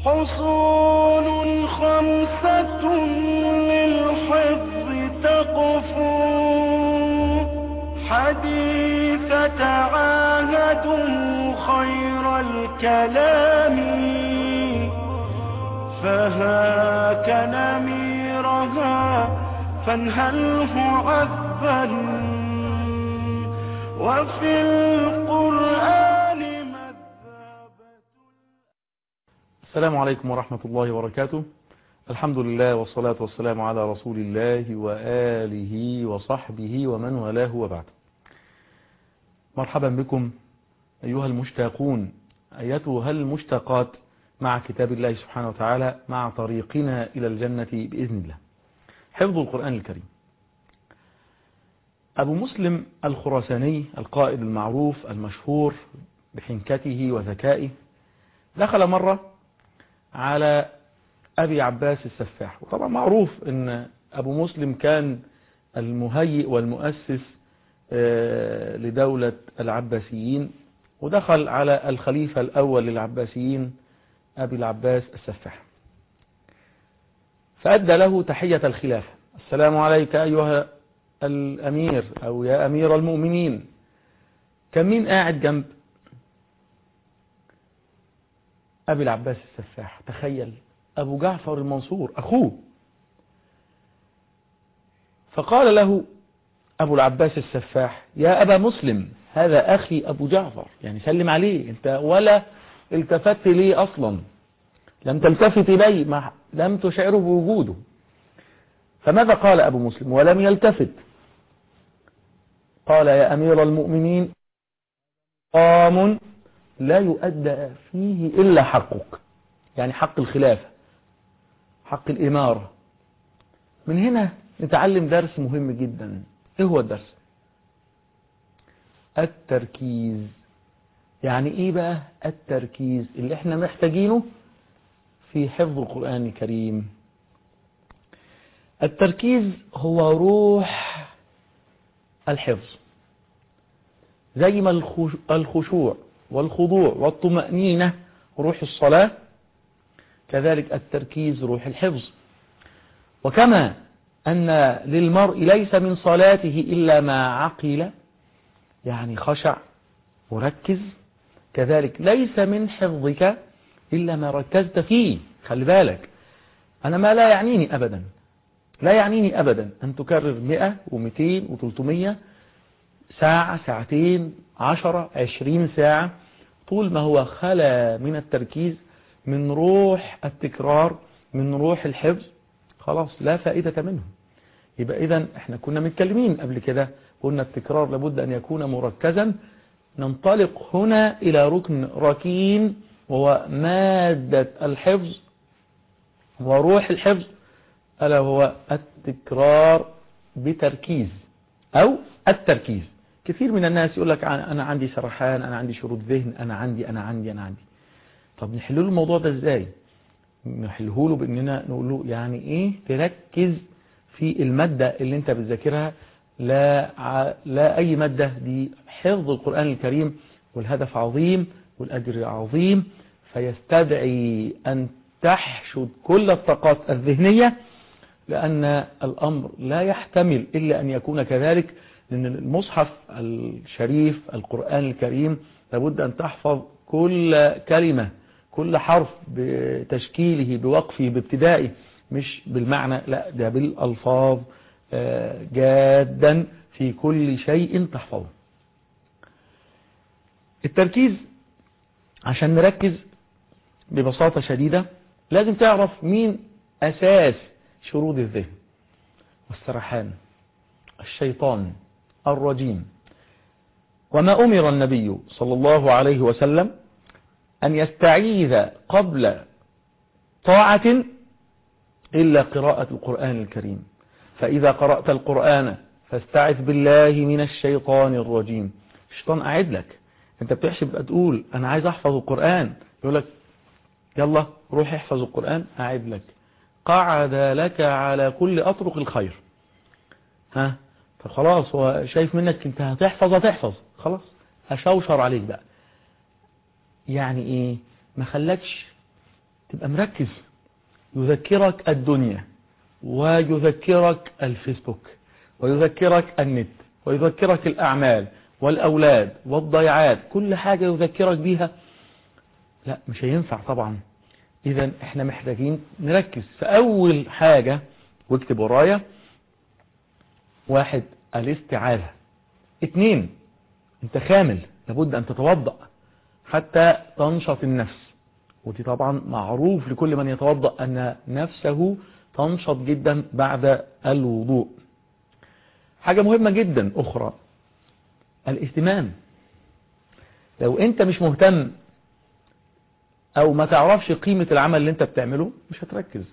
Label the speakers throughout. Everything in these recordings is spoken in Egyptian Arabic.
Speaker 1: حصول خمسة للحفظ تقفو حديث تعاهدوا خير الكلام فهاك نميرها فانهله عذبا وفي القرآن مذهبة
Speaker 2: السلام عليكم ورحمة الله وبركاته الحمد لله والصلاة والسلام على رسول الله وآله وصحبه ومن والاه وبعد مرحبا بكم أيها المشتاقون أيتها المشتاقات مع كتاب الله سبحانه وتعالى مع طريقنا إلى الجنة بإذن الله حفظ القرآن الكريم أبو مسلم الخراساني القائد المعروف المشهور بحنكته وذكائه دخل مرة على أبي عباس السفاح وطبعا معروف أن أبو مسلم كان المهيئ والمؤسس لدولة العباسيين ودخل على الخليفة الأول للعباسيين أبي العباس السفاح فأدى له تحية الخلافة السلام عليك أيها الأمير أو يا أمير المؤمنين كان مين قاعد جنب أبي العباس السفاح تخيل أبو جعفر المنصور أخوه فقال له أبو العباس السفاح يا أبا مسلم هذا أخي أبو جعفر يعني سلم عليه أنت ولا التفت لي أصلا لم تلتفت إلي ما لم تشعره بوجوده فماذا قال أبو مسلم ولم يلتفت قال يا أمير المؤمنين قام لا يؤدى فيه إلا حقك يعني حق الخلافة حق الإمارة من هنا نتعلم درس مهم جدا ايه هو الدرس التركيز يعني ايه بقى التركيز اللي احنا محتاجينه في حفظ القرآن الكريم التركيز هو روح الحفظ زي ما الخشوع والخضوع والطمأنينة روح الصلاة كذلك التركيز روح الحفظ وكما أن للمرء ليس من صلاته إلا ما عقل يعني خشع وركز كذلك ليس من حفظك إلا ما ركزت فيه خلي بالك أنا ما لا يعنيني أبدا لا يعنيني أبدا أن تكرر مئة ومئتين وثلاثمية ساعة ساعتين عشرة عشرين ساعة طول ما هو خلا من التركيز من روح التكرار من روح الحفظ خلاص لا فائدة منه يبقى إذا احنا كنا متكلمين قبل كده قلنا التكرار لابد أن يكون مركزا ننطلق هنا إلى ركن ركين وهو مادة الحفظ وروح الحفظ ألا هو التكرار بتركيز أو التركيز كثير من الناس يقول لك أنا عندي سرحان أنا عندي شرود ذهن أنا عندي أنا عندي أنا عندي طب نحل له الموضوع ده إزاي نحله له بأننا نقول له يعني إيه تركز في المادة اللي أنت بتذاكرها لا, ع... لا أي مادة دي حفظ القرآن الكريم والهدف عظيم والأجر عظيم فيستدعي أن تحشد كل الطاقات الذهنية لأن الأمر لا يحتمل إلا أن يكون كذلك لأن المصحف الشريف القرآن الكريم لابد أن تحفظ كل كلمة كل حرف بتشكيله بوقفه بابتدائه مش بالمعنى لا ده بالألفاظ جادا في كل شيء تحفظه التركيز عشان نركز ببساطة شديدة لازم تعرف مين أساس شرود الذهن والسرحان الشيطان الرجيم وما أمر النبي صلى الله عليه وسلم أن يستعيذ قبل طاعة إلا قراءة القرآن الكريم فإذا قرأت القرآن فاستعذ بالله من الشيطان الرجيم الشيطان قاعد لك انت بتحسب تقول انا عايز احفظ القرآن يقول لك يلا روح احفظ القرآن قاعد لك قعد لك على كل اطرق الخير ها فخلاص هو شايف منك انت هتحفظ هتحفظ خلاص اشوشر عليك بقى يعني ايه ما خلكش تبقى مركز يذكرك الدنيا ويذكرك الفيسبوك ويذكرك النت ويذكرك الأعمال والأولاد والضيعات كل حاجة يذكرك بيها لا مش هينفع طبعا إذا احنا محتاجين نركز فأول حاجة واكتب ورايا واحد الاستعاذة اتنين انت خامل لابد ان تتوضأ حتى تنشط النفس ودي طبعا معروف لكل من يتوضأ ان نفسه تنشط جدا بعد الوضوء حاجة مهمة جدا اخرى الاهتمام لو انت مش مهتم او ما تعرفش قيمة العمل اللي انت بتعمله مش هتركز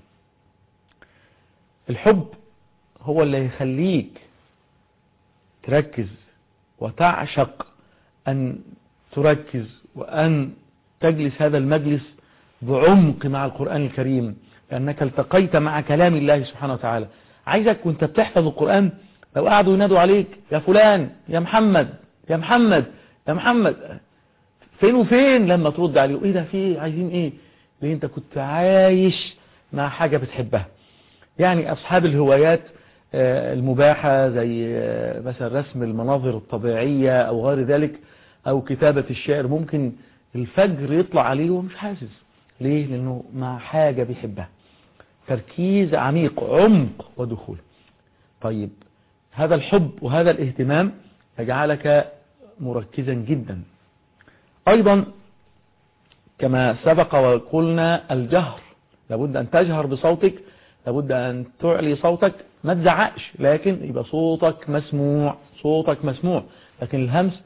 Speaker 2: الحب هو اللي يخليك تركز وتعشق أن تركز وأن تجلس هذا المجلس بعمق مع القرآن الكريم لأنك التقيت مع كلام الله سبحانه وتعالى عايزك وانت بتحفظ القرآن لو قعدوا ينادوا عليك يا فلان يا محمد يا محمد يا محمد فين وفين لما ترد عليه ايه ده في عايزين ايه ليه انت كنت عايش مع حاجة بتحبها يعني أصحاب الهوايات المباحة زي مثلا رسم المناظر الطبيعية أو غير ذلك أو كتابة الشعر ممكن الفجر يطلع عليه ومش حاسس ليه؟ لأنه مع حاجة بيحبها تركيز عميق عمق ودخول طيب هذا الحب وهذا الاهتمام يجعلك مركزا جدا أيضا كما سبق وقلنا الجهر لابد أن تجهر بصوتك لابد أن تعلي صوتك ما تزعقش لكن يبقى صوتك مسموع صوتك مسموع لكن الهمس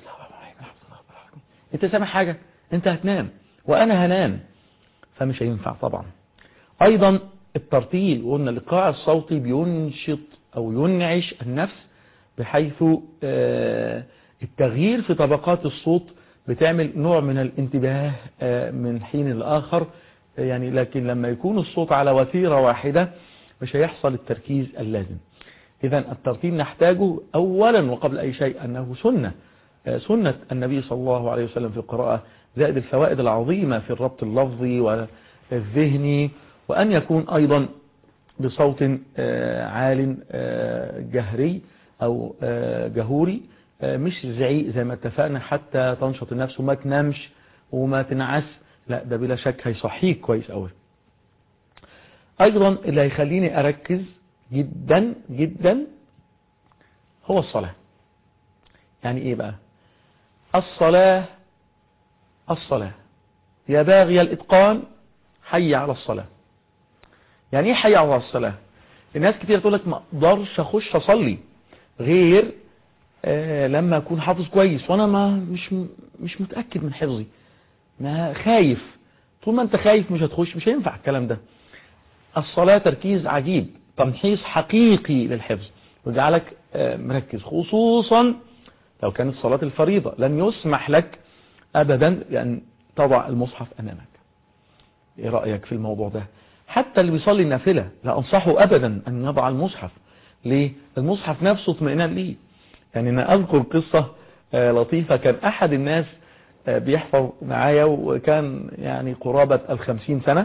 Speaker 2: انت سامع حاجة انت هتنام وانا هنام فمش هينفع طبعا ايضا الترتيل قلنا الايقاع الصوتي بينشط او ينعش النفس بحيث التغيير في طبقات الصوت بتعمل نوع من الانتباه من حين لآخر يعني لكن لما يكون الصوت على وتيرة واحدة مش هيحصل التركيز اللازم إذا الترتيب نحتاجه أولا وقبل أي شيء أنه سنة سنة النبي صلى الله عليه وسلم في القراءة زائد الفوائد العظيمة في الربط اللفظي والذهني وأن يكون أيضا بصوت عال جهري أو جهوري مش زعيق زي ما اتفقنا حتى تنشط النفس وما تنامش وما تنعس لا ده بلا شك هيصحيك كويس قوي ايضا اللي هيخليني اركز جدا جدا هو الصلاة يعني ايه بقى الصلاة الصلاة يا باغي الاتقان حي على الصلاة يعني ايه حي على الصلاة الناس كتير تقول لك ما اقدرش اخش اصلي غير آه لما اكون حافظ كويس وانا ما مش مش متاكد من حفظي ما خايف طول ما انت خايف مش هتخش مش هينفع الكلام ده الصلاة تركيز عجيب تمحيص حقيقي للحفظ ويجعلك آه مركز خصوصا لو كانت صلاة الفريضة لن يسمح لك ابدا بان تضع المصحف امامك ايه رأيك في الموضوع ده حتى اللي بيصلي النافلة لا انصحه ابدا ان يضع المصحف ليه المصحف نفسه اطمئنان ليه يعني انا اذكر قصة آه لطيفة كان احد الناس آه بيحفظ معايا وكان يعني قرابة الخمسين سنة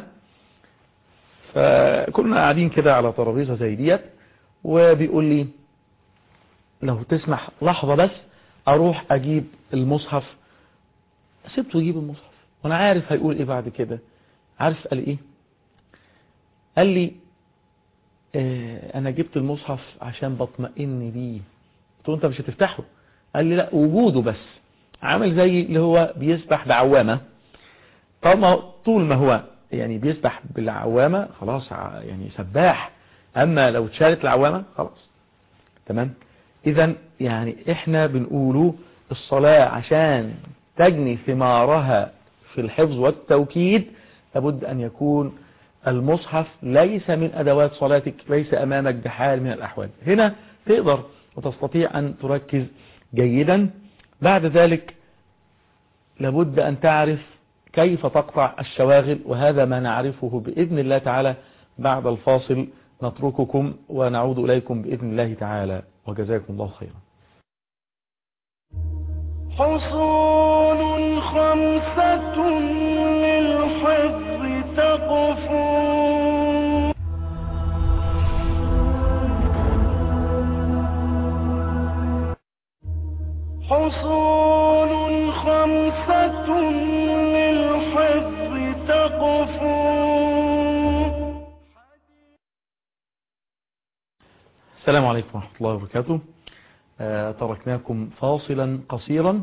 Speaker 2: فكنا قاعدين كده على ترابيزة زي ديت وبيقول لي لو تسمح لحظة بس اروح اجيب المصحف سبته يجيب المصحف وانا عارف هيقول ايه بعد كده عارف قال ايه قال لي اه انا جبت المصحف عشان بطمئن بيه قلت له انت مش هتفتحه قال لي لا وجوده بس عامل زي اللي هو بيسبح بعوامة طالما طول ما هو يعني بيسبح بالعوامة خلاص يعني سباح اما لو اتشالت العوامة خلاص تمام اذا يعني احنا بنقوله الصلاة عشان تجني ثمارها في الحفظ والتوكيد لابد ان يكون المصحف ليس من ادوات صلاتك ليس امامك بحال من الاحوال هنا تقدر وتستطيع ان تركز جيدا بعد ذلك لابد ان تعرف كيف تقطع الشواغل وهذا ما نعرفه بإذن الله تعالى بعد الفاصل نترككم ونعود إليكم بإذن الله تعالى وجزاكم الله خيرا
Speaker 1: حصول خمسة للحفظ تقوى يقفوا
Speaker 2: السلام عليكم ورحمة الله وبركاته آه، تركناكم فاصلا قصيرا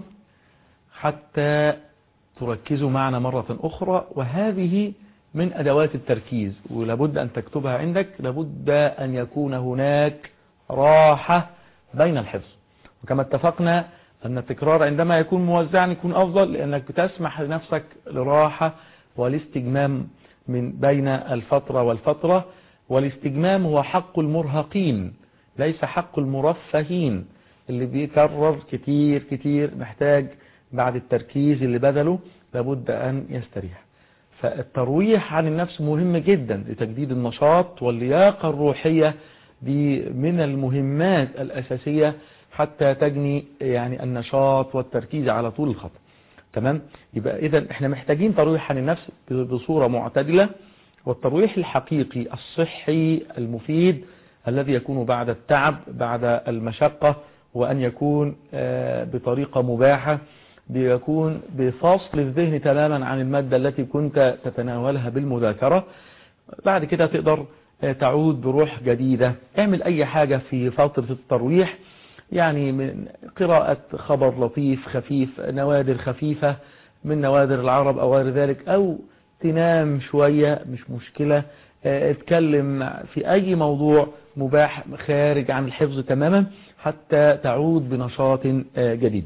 Speaker 2: حتى تركزوا معنا مرة أخرى وهذه من أدوات التركيز ولابد أن تكتبها عندك لابد أن يكون هناك راحة بين الحفظ وكما اتفقنا أن التكرار عندما يكون موزعا يكون أفضل لأنك بتسمح لنفسك لراحة والاستجمام من بين الفترة والفترة والاستجمام هو حق المرهقين ليس حق المرفهين اللي بيكرر كتير كتير محتاج بعد التركيز اللي بذله لابد أن يستريح فالترويح عن النفس مهم جدا لتجديد النشاط واللياقة الروحية دي من المهمات الأساسية حتى تجني يعني النشاط والتركيز على طول الخط تمام يبقى إذا احنا محتاجين ترويح عن النفس بصورة معتدلة والترويح الحقيقي الصحي المفيد الذي يكون بعد التعب بعد المشقة وأن يكون آه، بطريقة مباحة بيكون بفصل الذهن تماما عن المادة التي كنت تتناولها بالمذاكرة بعد كده تقدر آه، تعود بروح جديدة اعمل أي حاجة في فترة الترويح يعني من قراءة خبر لطيف خفيف نوادر خفيفة من نوادر العرب أو غير ذلك أو تنام شوية مش مشكلة آه، اتكلم في أي موضوع مباح خارج عن الحفظ تماما حتى تعود بنشاط آه، جديد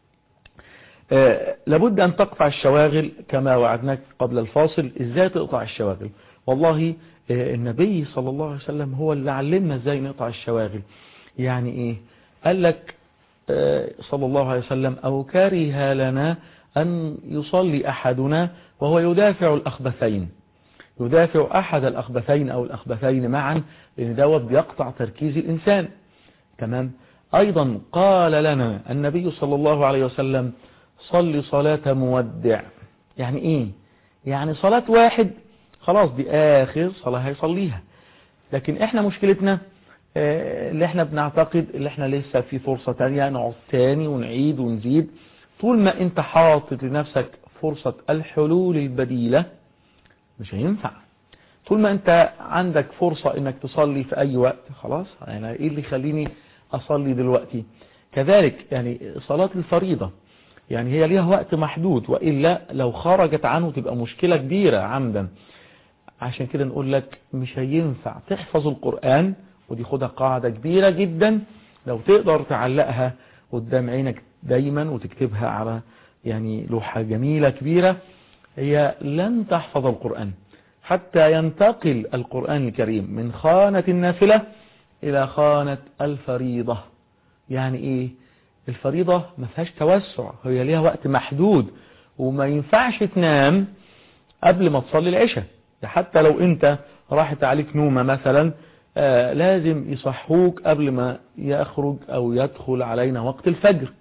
Speaker 2: آه، لابد أن تقطع الشواغل كما وعدناك قبل الفاصل إزاي تقطع الشواغل والله آه، النبي صلى الله عليه وسلم هو اللي علمنا إزاي نقطع الشواغل يعني إيه قال لك آه، صلى الله عليه وسلم أو كره لنا أن يصلي أحدنا وهو يدافع الأخبثين يدافع أحد الأخبثين أو الأخبثين معا لأن دوت بيقطع تركيز الإنسان تمام أيضا قال لنا النبي صلى الله عليه وسلم صل صلاة مودع يعني إيه يعني صلاة واحد خلاص دي آخر صلاة هيصليها لكن إحنا مشكلتنا آه، اللي إحنا بنعتقد اللي إحنا لسه في فرصة تانية نقعد تاني ونعيد ونزيد طول ما أنت حاطط لنفسك فرصة الحلول البديلة مش هينفع طول ما انت عندك فرصة انك تصلي في اي وقت خلاص يعني ايه اللي يخليني اصلي دلوقتي كذلك يعني صلاة الفريضة يعني هي ليها وقت محدود وإلا لو خرجت عنه تبقى مشكلة كبيرة عمدا عشان كده نقول لك مش هينفع تحفظ القرآن ودي خدها قاعدة كبيرة جدا لو تقدر تعلقها قدام عينك دايما وتكتبها على يعني لوحة جميلة كبيرة هي لن تحفظ القرآن حتى ينتقل القرآن الكريم من خانة النافلة إلى خانة الفريضة يعني إيه الفريضة ما فيهاش توسع هي ليها وقت محدود وما ينفعش تنام قبل ما تصلي العشاء ده حتى لو انت راحت عليك نومة مثلا آه لازم يصحوك قبل ما يخرج او يدخل علينا وقت الفجر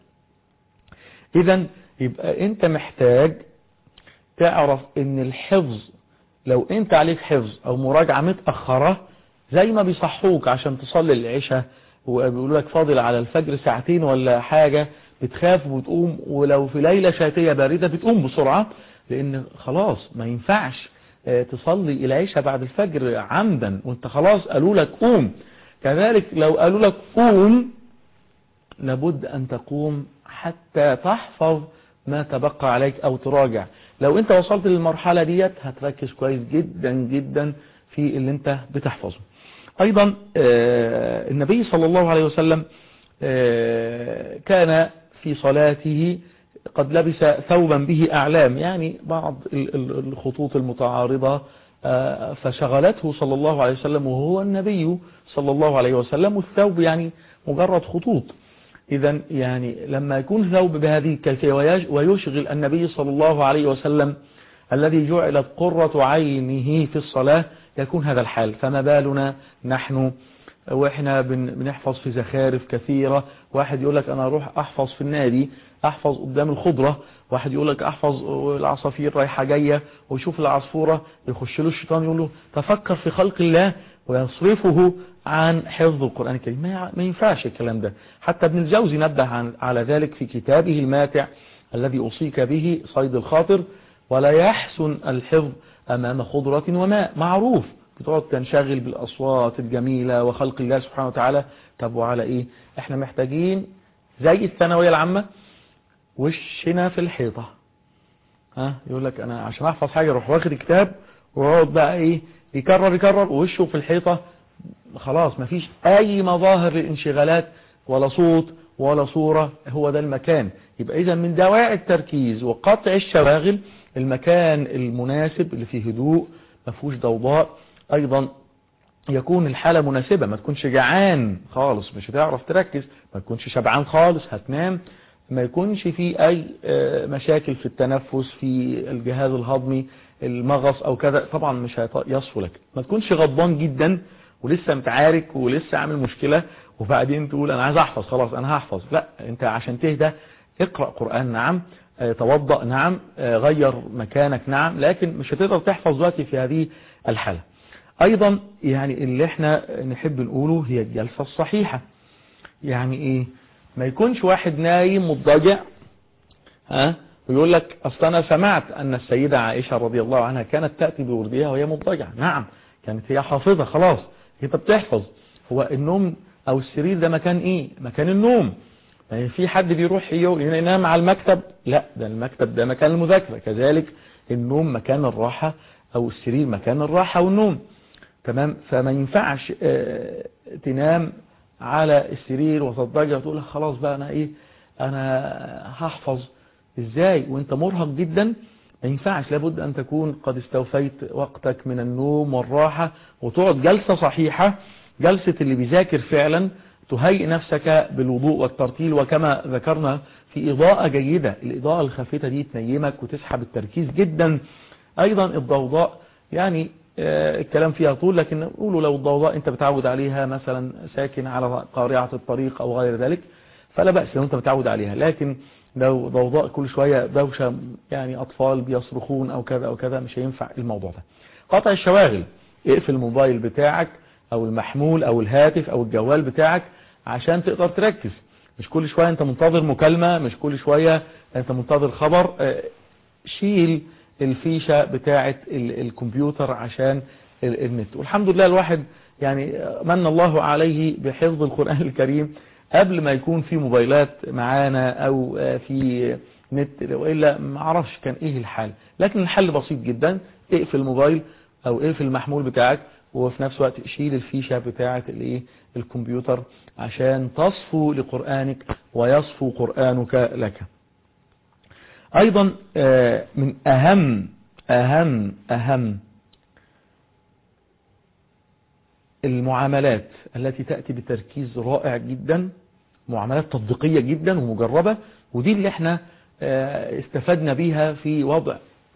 Speaker 2: اذا يبقى انت محتاج تعرف ان الحفظ لو انت عليك حفظ او مراجعة متأخرة زي ما بيصحوك عشان تصلي العشاء وبيقولوا لك فاضل على الفجر ساعتين ولا حاجة بتخاف وتقوم ولو في ليلة شاتية باردة بتقوم بسرعة لان خلاص ما ينفعش آه، تصلي العشاء بعد الفجر عمدا وانت خلاص قالوا لك قوم كذلك لو قالوا لك قوم لابد ان تقوم حتى تحفظ ما تبقى عليك او تراجع لو انت وصلت للمرحلة ديت هتركز كويس جدا جدا في اللي انت بتحفظه ايضا آه، النبي صلى الله عليه وسلم آه، كان في صلاته قد لبس ثوبا به اعلام يعني بعض ال- ال- الخطوط المتعارضة آه، فشغلته صلى الله عليه وسلم وهو النبي صلى الله عليه وسلم والثوب يعني مجرد خطوط إذا يعني لما يكون ثوب بهذه الكيفية ويش- ويشغل النبي صلى الله عليه وسلم الذي جعلت قرة عينه في الصلاة يكون هذا الحال فما بالنا نحن واحنا بن- بنحفظ في زخارف كثيرة واحد يقول لك انا اروح احفظ في النادي احفظ قدام الخضرة واحد يقول لك احفظ العصافير رايحة جاية ويشوف العصفورة يخش له الشيطان يقول له تفكر في خلق الله ويصرفه عن حفظ القرآن الكريم ما يع- ما ينفعش الكلام ده حتى ابن الجوزي نبه عن على ذلك في كتابه الماتع الذي أصيك به صيد الخاطر ولا يحسن الحفظ أمام خضرة وماء معروف بتقعد تنشغل بالأصوات الجميلة وخلق الله سبحانه وتعالى طب وعلى إيه احنا محتاجين زي الثانوية العامة وشنا في الحيطة ها يقول لك أنا عشان أحفظ حاجة روح واخد الكتاب ويقعد بقى إيه يكرر يكرر ووشه في الحيطة خلاص مفيش أي مظاهر للانشغالات ولا صوت ولا صورة هو ده المكان يبقى إذا من دواعي التركيز وقطع الشواغل المكان المناسب اللي فيه هدوء ما فيهوش ضوضاء أيضا يكون الحالة مناسبة ما تكونش جعان خالص مش هتعرف تركز ما تكونش شبعان خالص هتنام ما يكونش في أي مشاكل في التنفس في الجهاز الهضمي المغص أو كذا طبعا مش يصفو لك ما تكونش غضبان جدا ولسه متعارك ولسه عامل مشكلة وبعدين تقول انا عايز احفظ خلاص انا هحفظ لا انت عشان تهدى اقرأ قرآن نعم توضأ نعم غير مكانك نعم لكن مش هتقدر تحفظ دلوقتي في هذه الحالة ايضا يعني اللي احنا نحب نقوله هي الجلسة الصحيحة يعني ايه ما يكونش واحد نايم مضطجع ها ويقول لك اصل انا سمعت ان السيدة عائشة رضي الله عنها كانت تأتي بوردها وهي مضطجعة نعم كانت هي حافظة خلاص هي بتحفظ هو النوم او السرير ده مكان ايه مكان النوم يعني في حد بيروح ينام على المكتب لا ده المكتب ده مكان المذاكرة كذلك النوم مكان الراحة او السرير مكان الراحة والنوم تمام فما ينفعش اه تنام على السرير وتضجع وتقول خلاص بقى انا ايه انا هحفظ ازاي وانت مرهق جدا ما ينفعش لابد ان تكون قد استوفيت وقتك من النوم والراحة وتقعد جلسة صحيحة جلسة اللي بيذاكر فعلا تهيئ نفسك بالوضوء والترتيل وكما ذكرنا في إضاءة جيدة الإضاءة الخافتة دي تنيمك وتسحب التركيز جدا أيضا الضوضاء يعني الكلام فيها طول لكن نقوله لو الضوضاء انت بتعود عليها مثلا ساكن على قارعة الطريق أو غير ذلك فلا بأس لو انت بتعود عليها لكن لو ضوضاء كل شوية دوشة يعني أطفال بيصرخون أو كذا أو كذا مش هينفع الموضوع ده قطع الشواغل اقفل الموبايل بتاعك او المحمول او الهاتف او الجوال بتاعك عشان تقدر تركز مش كل شوية انت منتظر مكالمة مش كل شوية انت منتظر خبر شيل الفيشة بتاعة الكمبيوتر عشان النت والحمد لله الواحد يعني من الله عليه بحفظ القرآن الكريم قبل ما يكون في موبايلات معانا او في نت وإلا ما اعرفش كان ايه الحال لكن الحل بسيط جدا اقفل الموبايل او اقفل المحمول بتاعك وفي نفس الوقت شيل الفيشة بتاعة الايه الكمبيوتر عشان تصفو لقرآنك ويصفو قرآنك لك ايضا من اهم اهم اهم المعاملات التي تأتي بتركيز رائع جدا معاملات تطبيقية جدا ومجربة ودي اللي احنا استفدنا بيها في وضع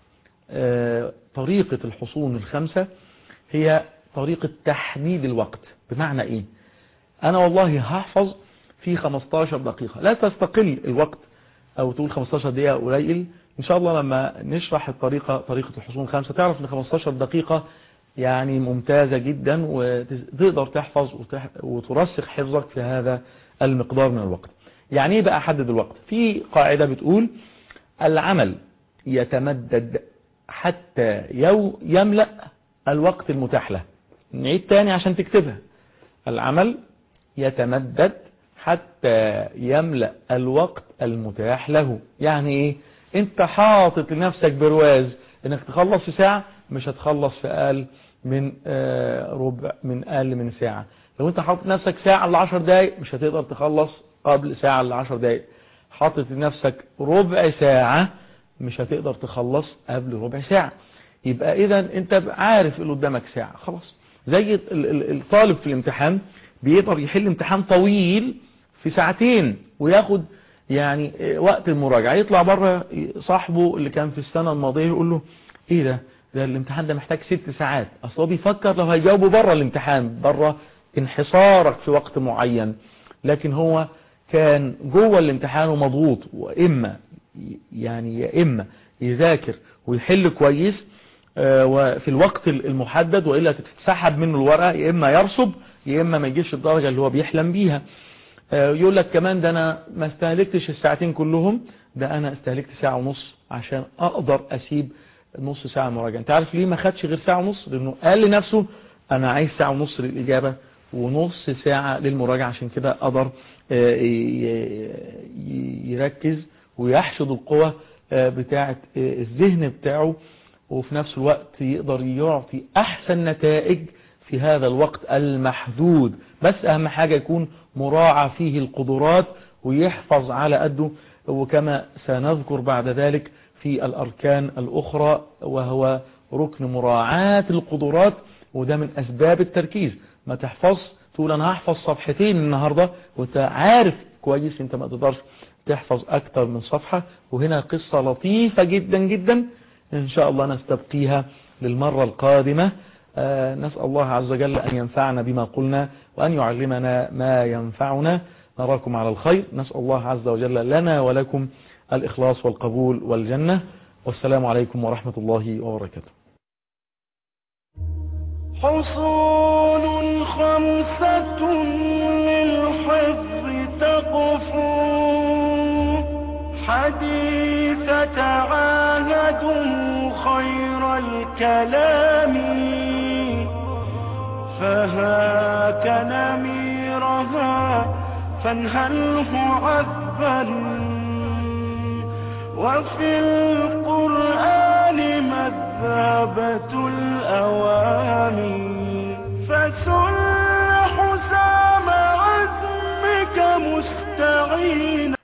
Speaker 2: طريقة الحصون الخمسة هي طريقة تحديد الوقت بمعنى ايه انا والله هحفظ في 15 دقيقة لا تستقل الوقت او تقول 15 دقيقة قليل ان شاء الله لما نشرح الطريقة طريقة الحصول خمسة تعرف ان 15 دقيقة يعني ممتازة جدا وتقدر تحفظ وترسخ حفظك في هذا المقدار من الوقت يعني ايه بقى احدد الوقت في قاعدة بتقول العمل يتمدد حتى يو يملأ الوقت المتاح له نعيد تاني عشان تكتبها العمل يتمدد حتى يملأ الوقت المتاح له يعني ايه انت حاطط لنفسك برواز انك تخلص في ساعة مش هتخلص في اقل من آه ربع من اقل من ساعة لو انت حاطط نفسك ساعة ل 10 دقايق مش هتقدر تخلص قبل ساعة ل 10 دقايق حاطط لنفسك ربع ساعة مش هتقدر تخلص قبل ربع ساعة يبقى اذا انت عارف اللي قدامك ساعة خلاص زي الطالب في الامتحان بيقدر يحل امتحان طويل في ساعتين وياخد يعني وقت المراجعة يطلع بره صاحبه اللي كان في السنة الماضية يقول له ايه ده ده الامتحان ده محتاج ست ساعات اصل هو بيفكر لو هيجاوبه بره الامتحان بره انحصارك في وقت معين لكن هو كان جوه الامتحان ومضغوط واما يعني يا اما يذاكر ويحل كويس وفي الوقت المحدد وإلا تتسحب منه الورقة يا إما يرصب يا إما ما يجيش الدرجة اللي هو بيحلم بيها يقول لك كمان ده أنا ما استهلكتش الساعتين كلهم ده أنا استهلكت ساعة ونص عشان أقدر أسيب نص ساعة مراجعة انت عارف ليه ما خدش غير ساعة ونص لانه قال لنفسه انا عايز ساعة ونص للاجابة ونص ساعة للمراجعة عشان كده قدر آه، ي- ي- يركز ويحشد القوة آه، بتاعة آه، الذهن بتاعه وفي نفس الوقت يقدر يعطي احسن نتائج في هذا الوقت المحدود بس اهم حاجة يكون مراعى فيه القدرات ويحفظ على قده وكما سنذكر بعد ذلك في الاركان الاخرى وهو ركن مراعاة القدرات وده من اسباب التركيز ما تحفظ تقول انا هحفظ صفحتين النهاردة وانت عارف كويس انت ما تقدرش تحفظ اكتر من صفحة وهنا قصة لطيفة جدا جدا ان شاء الله نستبقيها للمرة القادمة آه، نسأل الله عز وجل أن ينفعنا بما قلنا وأن يعلمنا ما ينفعنا نراكم على الخير نسأل الله عز وجل لنا ولكم الإخلاص والقبول والجنة والسلام عليكم ورحمة الله وبركاته
Speaker 1: حصول خمسة للحفظ تقفو حديث تعاهدوا خير الكلام فهاك نميرها فانهله عذبا وفي القرآن مذهبة الأوامر